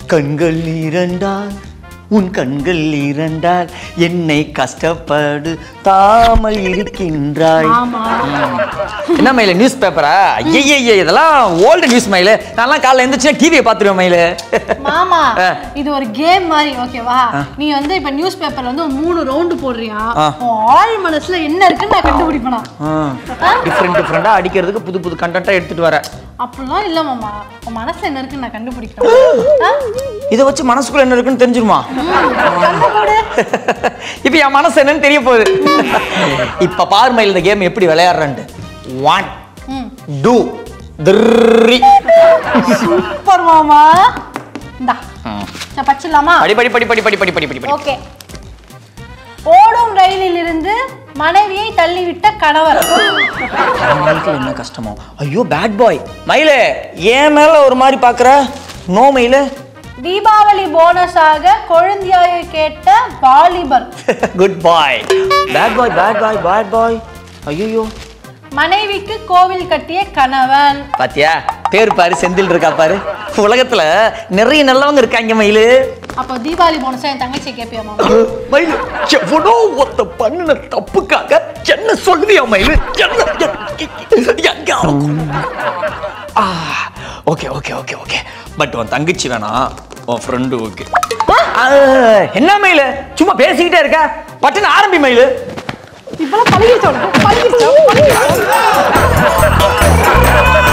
கண்கள் இரண்டால் உன் கண்கள் இரண்டால் என்னை கஷ்டப்படு தாமல் இருக்கின்றாய் ஆமா என்ன மயில நியூஸ் பேப்பரா ஐய இதெல்லாம் ஓல்டு நியூஸ் மயில நான்லாம் காலைல எழுந்திரிச்சு டிவியை பார்த்துருவேன் மயில மாமா ஆ. இது ஒரு கேம் மாதிரி ஓகேவா நீ வந்து இப்ப நியூஸ் பேப்பர்ல வந்து ஒரு மூணு ரவுண்டு போடுறியா ஆ. உன் ஆள் மனசுல என்ன இருக்குன்னு நான் கண்டுபிடிப்பேனா டிஃப்ரெண்ட் டிஃப்ரெண்டாக அடிக்கிறதுக்கு புது புது கண்டென்ட்டாக எடுத்துட்டு வரேன் அப்படிலாம் இல்ல மாமா உன் மனசுல என்ன இருக்குன்னு நான் கண்டுபிடிக்கிறேன் ஆ? இதை வச்சு மனசுக்குள்ள என்ன இருக்குன்னு தெரிஞ்சிருமா கண்ணை மூடு. இப்போ என் மனசு என்னன்னு தெரிய போகுது இப்ப பாரு மயில் இந்த கேம் எப்படி விளையாடுறேன்ட்டு ஒன் ம் டூ த்ரீ சூப்பர் மாமா இந்தா நான் பச்சிடலாமா படி படி படி படி படி படி படி படி படி ஓகே ஓடும் ரயிலில் இருந்து மனைவியை தள்ளிவிட்ட கணவர் மயிலுக்கு என்ன கஷ்டமோ ஐயோ பேட் பாய் மயிலே ஏன் மேல ஒரு மாதிரி பாக்குற நோ மயிலு தீபாவளி போனஸாக கொழுந்தியாயை கேட்ட வாலிபர் good boy bad boy bad boy bad boy ஐயோ மனைவிக்கு கோவில் கட்டிய கணவன் பாத்தியா பேர் பாரு செந்தில் இருக்கா பாரு உலகத்துல நிறைய நல்லவங்க இருக்காங்க மயிலு அப்போ தீபாவளி போனஸா என் தங்கச்சி கேட்பியா மாமா மயிலு எவனோ ஒருத்த பண்ணின தப்புக்காக என்ன சொல்லுவியா மயிலு என்ன எங்க okay okay okay okay but உன் தங்கச்சி வேணாம் உன் ஃப்ரெண்டு ஓகே என்ன மயிலு சும்மா பேசிக்கிட்டே இருக்க பட்டுன்னு ஆரம்பி மயிலு இப்பெல்லாம் பழகிச்சோம் பழகிச்சோம் பழகிச்சோம்